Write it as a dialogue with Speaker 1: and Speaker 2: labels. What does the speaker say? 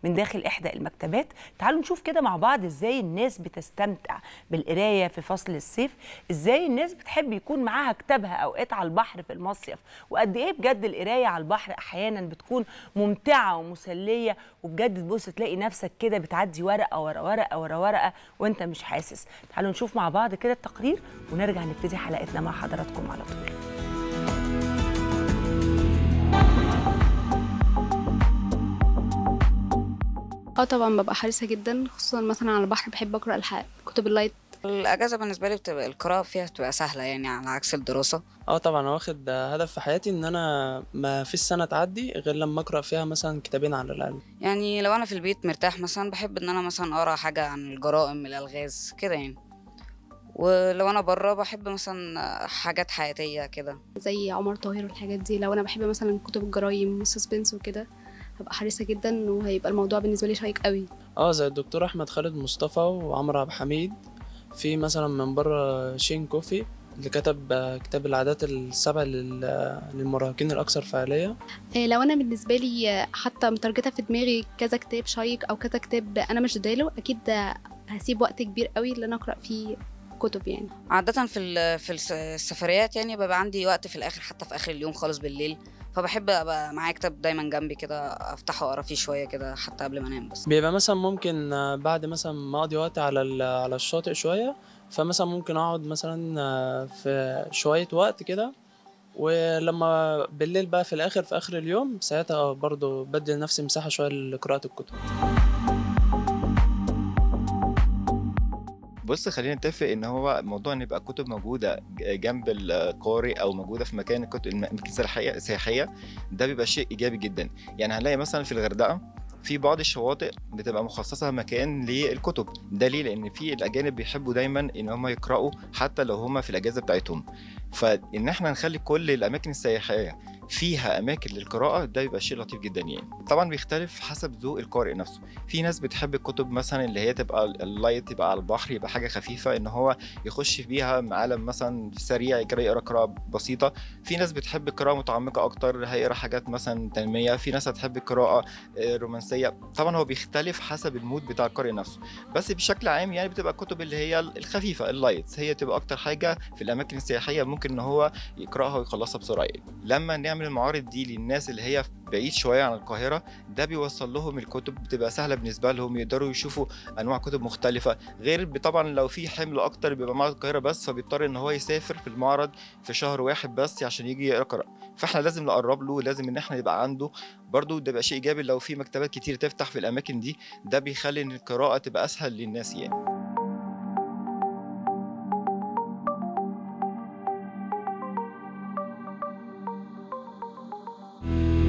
Speaker 1: من داخل احدى المكتبات تعالوا نشوف كده مع بعض ازاي الناس بتستمتع بالقرايه في فصل الصيف ازاي الناس بتحب يكون معاها كتابها اوقات على البحر في المصيف وقد ايه بجد القرايه على البحر احيانا بتكون ممتعه ومسليه وبجد تبص تلاقي نفسك كده بتعدي ورقه ورا ورقه ورا ورقه وانت مش حاسس تعالوا نشوف مع بعض كده التقرير ونرجع نبتدي حلقتنا مع حضراتكم على طول
Speaker 2: اه طبعا ببقى حريصه جدا خصوصا مثلا على البحر بحب اقرا الح- كتب اللايت
Speaker 3: الأجازة بالنسبة لي بتبقى القراءة فيها بتبقى سهلة يعني على عكس الدراسة
Speaker 4: اه طبعا انا واخد هدف في حياتي ان انا ما فيش سنه تعدي غير لما اقرا فيها مثلا كتابين عن الاقل
Speaker 3: يعني لو أنا في البيت مرتاح مثلا بحب إن أنا مثلا أقرأ حاجة عن الجرائم الألغاز كده يعني ولو أنا برا بحب مثلا حاجات حياتية كده
Speaker 2: زي عمر طاهر والحاجات دي لو انا بحب مثلا كتب الجرايم والسسبنس وكده هبقى حريصة جدا وهيبقى الموضوع بالنسبة لي شيق قوي
Speaker 4: اه زي الدكتور احمد خالد مصطفى وعمرو عبد الحميد في مثلا من بره شين كوفي اللي كتب آه، كتاب العادات السبع لل- للمراهقين الاكثر فعاليه
Speaker 2: إيه لو انا بالنسبة لي آه، حتى مترجتة في دماغي كذا كتاب شيق او كذا كتاب انا مش داله اكيد آه، هسيب وقت كبير قوي اللي انا اقرا فيه كتب يعني
Speaker 3: عادة في ال- في الس- السفريات يعني بيبقى عندي وقت في الآخر حتى في آخر اليوم خالص بالليل فبحب أبقى معايا كتاب دايما جنبي كده أفتحه وأقرا فيه شوية كده حتى قبل ما أنام بس
Speaker 4: بيبقى مثلا ممكن آه، بعد مثلا ما اقضي وقت على ال- على الشاطئ شويه فمثلا ممكن اقعد مثلا آه، في شويه وقت كده ولما بالليل بقى في الاخر في اخر اليوم ساعتها برضو بدي لنفسي مساحه شويه لقراءه الكتب
Speaker 5: بص خلينا نتفق ان هو موضوع ان يبقى كتب موجوده ج- جنب القارئ او موجوده في مكان الكتب الاماكن السياحيه السياحيه ده بيبقى شيء ايجابي جدا يعني هنلاقي مثلا في الغردقه في بعض الشواطئ بتبقى مخصصه مكان للكتب ده ليه لان في الاجانب بيحبوا دايما ان هم يقراوا حتى لو هم في الاجازه بتاعتهم فان احنا نخلي كل الاماكن السياحيه فيها اماكن للقراءه ده بيبقى شيء لطيف جدا يعني طبعا بيختلف حسب ذوق القارئ نفسه في ناس بتحب الكتب مثلا اللي هي تبقى اللايت تبقى على البحر يبقى حاجه خفيفه ان هو يخش بيها عالم مثلا سريع يقرا يقرا قراءه بسيطه في ناس بتحب القراءه متعمقه اكتر هيقرا حاجات مثلا تنميه في ناس هتحب القراءه آه، رومانسيه طبعا هو بيختلف حسب المود بتاع القارئ نفسه بس بشكل عام يعني بتبقى الكتب اللي هي الخفيفه اللايتس هي تبقى اكتر حاجه في الاماكن السياحيه ممكن ان هو يقراها ويخلصها بسرعه يعني. لما نعمل المعارض دي للناس اللي هي بعيد شويه عن القاهره ده بيوصل لهم الكتب بتبقى سهله بالنسبه لهم يقدروا يشوفوا انواع كتب مختلفه غير ب- طبعا لو في حمل اكتر بيبقى معرض القاهره بس فبيضطر ان هو يسافر في المعرض في شهر واحد بس عشان يجي يقرا فاحنا لازم نقرب له لازم ان احنا يبقى عنده برضو ده بقى شيء ايجابي لو في مكتبات كتير تفتح في الاماكن دي ده بيخلي ان القراءه تبقى اسهل للناس يعني